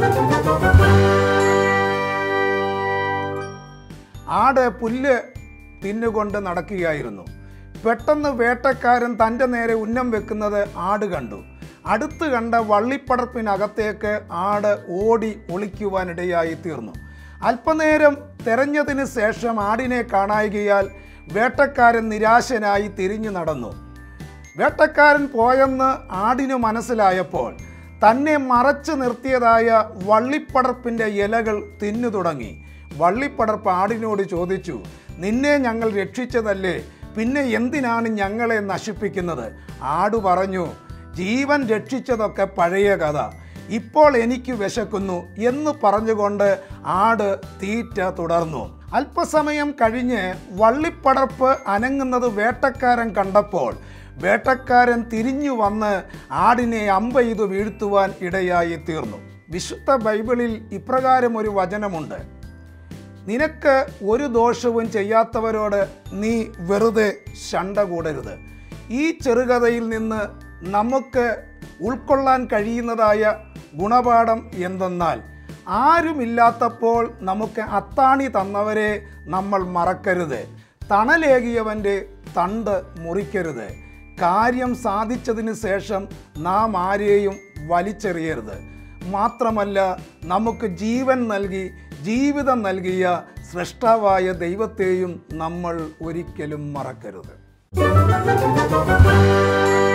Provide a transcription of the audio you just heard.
ആട് പുല്ല് തിന്നുകൊണ്ട് നടക്കുകയായിരുന്നു പെട്ടെന്ന് വേട്ടക്കാരൻ തൻ്റെ നേരെ ഉന്നം വെക്കുന്നത് ആട് കണ്ടു അടുത്ത് കണ്ട വള്ളിപ്പടർപ്പിനകത്തേക്ക് ആട് ഓടി ഒളിക്കുവാനിടയായി തീർന്നു അല്പനേരം തെരഞ്ഞതിന് ശേഷം ആടിനെ കാണായികയാൽ വേട്ടക്കാരൻ നിരാശനായി തിരിഞ്ഞു നടന്നു വേട്ടക്കാരൻ പോയെന്ന് ആടിനു മനസ്സിലായപ്പോൾ തന്നെ മറച്ചു നിർത്തിയതായ വള്ളിപ്പടർപ്പിൻ്റെ ഇലകൾ തിന്നു തുടങ്ങി വള്ളിപ്പടർപ്പ് ആടിനോട് ചോദിച്ചു നിന്നെ ഞങ്ങൾ രക്ഷിച്ചതല്ലേ പിന്നെ എന്തിനാണ് ഞങ്ങളെ നശിപ്പിക്കുന്നത് ആട് പറഞ്ഞു ജീവൻ രക്ഷിച്ചതൊക്കെ പഴയ കഥ ഇപ്പോൾ എനിക്ക് വിശക്കുന്നു എന്ന് പറഞ്ഞുകൊണ്ട് ആട് തീറ്റ തുടർന്നു അല്പസമയം കഴിഞ്ഞ് വള്ളിപ്പടർപ്പ് അനങ്ങുന്നത് വേട്ടക്കാരൻ കണ്ടപ്പോൾ വേട്ടക്കാരൻ തിരിഞ്ഞു വന്ന് ആടിനെ അമ്പെയ്തു വീഴ്ത്തുവാൻ ഇടയായി തീർന്നു വിശുദ്ധ ബൈബിളിൽ ഇപ്രകാരം ഒരു വചനമുണ്ട് നിനക്ക് ഒരു ദോഷവും ചെയ്യാത്തവരോട് നീ വെറുതെ ശണ്ട കൂടരുത് ഈ ചെറുകഥയിൽ നിന്ന് നമുക്ക് ഉൾക്കൊള്ളാൻ കഴിയുന്നതായ ഗുണപാഠം എന്തെന്നാൽ ആരുമില്ലാത്തപ്പോൾ നമുക്ക് അത്താണി തന്നവരെ നമ്മൾ മറക്കരുത് തണലേകിയവൻ്റെ തണ്ട് മുറിക്കരുത് കാര്യം സാധിച്ചതിന് ശേഷം നാം ആരെയും വലിച്ചെറിയരുത് മാത്രമല്ല നമുക്ക് ജീവൻ നൽകി ജീവിതം നൽകിയ സൃഷ്ടാവായ ദൈവത്തെയും നമ്മൾ ഒരിക്കലും മറക്കരുത്